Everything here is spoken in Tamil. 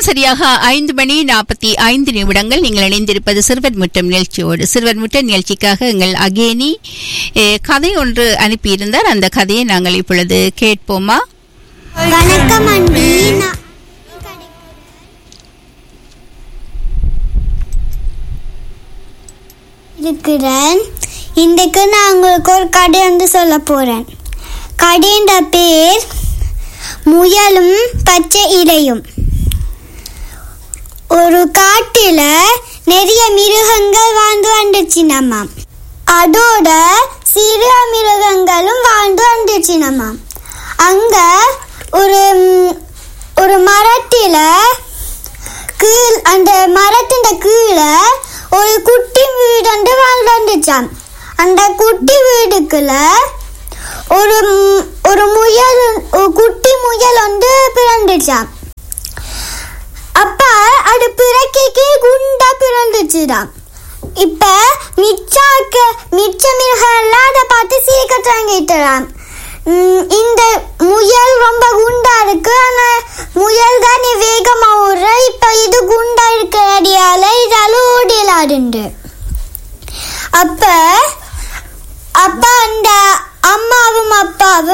நேரம் சரியாக ஐந்து மணி நாற்பத்தி ஐந்து நிமிடங்கள் நீங்கள் இணைந்திருப்பது சிறுவர் முட்டம் நிகழ்ச்சியோடு சிறுவர் முட்டம் நிகழ்ச்சிக்காக எங்கள் அகேனி eh, கதை ஒன்று அனுப்பியிருந்தார் அந்த கதையை நாங்கள் இப்பொழுது கேட்போமா வணக்கம் அண்டி நான் இருக்கிறேன் இன்றைக்கு நான் உங்களுக்கு ஒரு கதை வந்து சொல்ல போறேன் கடையின் பேர் முயலும் பச்சை இலையும் ஒரு காட்டுல நிறைய மிருகங்கள் வாழ்ந்து வந்துச்சுனம்மாம் அதோட சிறிய மிருகங்களும் வாழ்ந்து வந்துச்சுனம்மாம் அங்க ஒரு ம், ஒரு மரத்தில கீழ் அந்த மரத்தின் கீழே ஒரு குட்டி வீடு வந்து வாழ்ந்து வந்துச்சாம் அந்த குட்டி வீடுக்குள்ள ஒரு ம், ஒரு முயல் ஒரு குட்டி முயல் வந்து பிறந்துச்சாம் அப்ப அது பிறக்கைக்கு குண்டா பிறந்துச்சுதான் இப்ப மிச்சாக்க மிச்ச மிருகம் எல்லாம் அதை பார்த்து சீக்க தொடங்கிட்டுறான் இந்த முயல் ரொம்ப குண்டா இருக்கு ஆனா முயல் தான் நீ வேகமா ஓடுற இப்ப இது குண்டா இருக்கிறடியால இதால ஓடிலாடுண்டு அப்ப அப்ப அந்த அம்மாவும் அப்பாவும்